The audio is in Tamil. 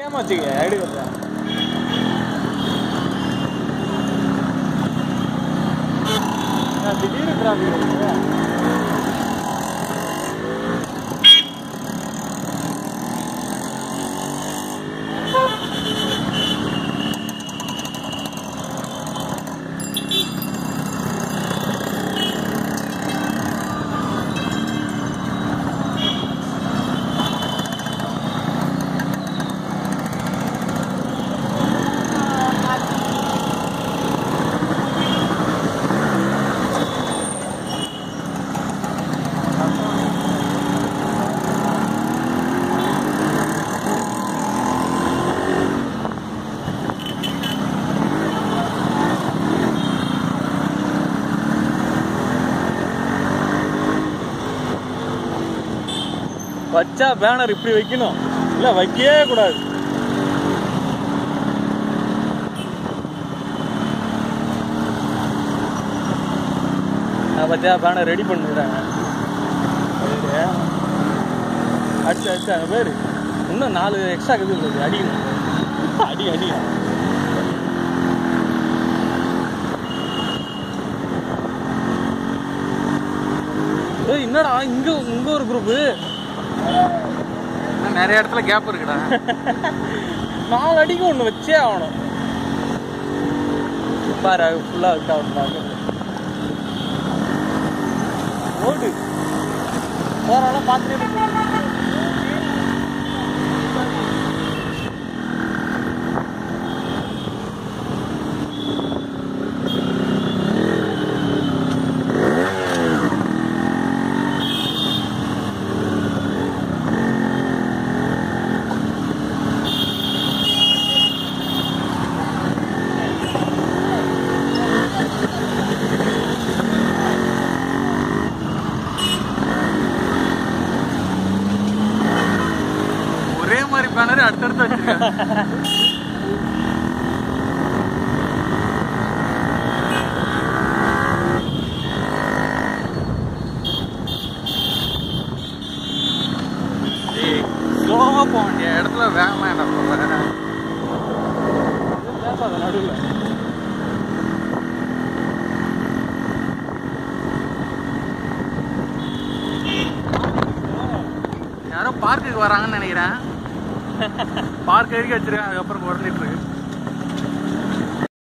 ஏமாச்சுக்க எடுக்கிறதா திடீர்னு டிராஃபிக் இருக்கு வச்சா பேனர் இப்படி வைக்கணும் இல்ல வைக்கவே கூடாது நான் பத்தியா பேனர் ரெடி பண்ணுறாங்க அடிச்சு அடிச்சு அங்கே பேர் இன்னும் நாலு எக்ஸ்ட்ரா இருக்குது அடிக்கணும் அடி அடி ஏய் என்னடா இங்க இங்க ஒரு குரூப்பு இன்னும் நிறைய இடத்துல கேப் இருக்குடா நாலு அடிக்கு ஒன்று வச்சே ஆகணும் பாரு ஃபுல்லாக விட்டா விட்டாங்க ஓடு போறால பார்த்துட்டே இரு. ஒரே மாதிரி பேனர் அடுத்தடுத்து வச்சிருக்காங்க ஏய், ஸ்லோவா போக வேண்டிய இடத்துல வேகமா என்ன சொல்ற எதுவும் பேசாத நடுவில் யாரோ பார்க்குக்கு வராங்கன்னு நினைக்கிறேன் பார்க் வரைக்கும் வச்சிருக்காங்க அதுக்கப்புறம் குறைஞ்சிட்டு இருக்கு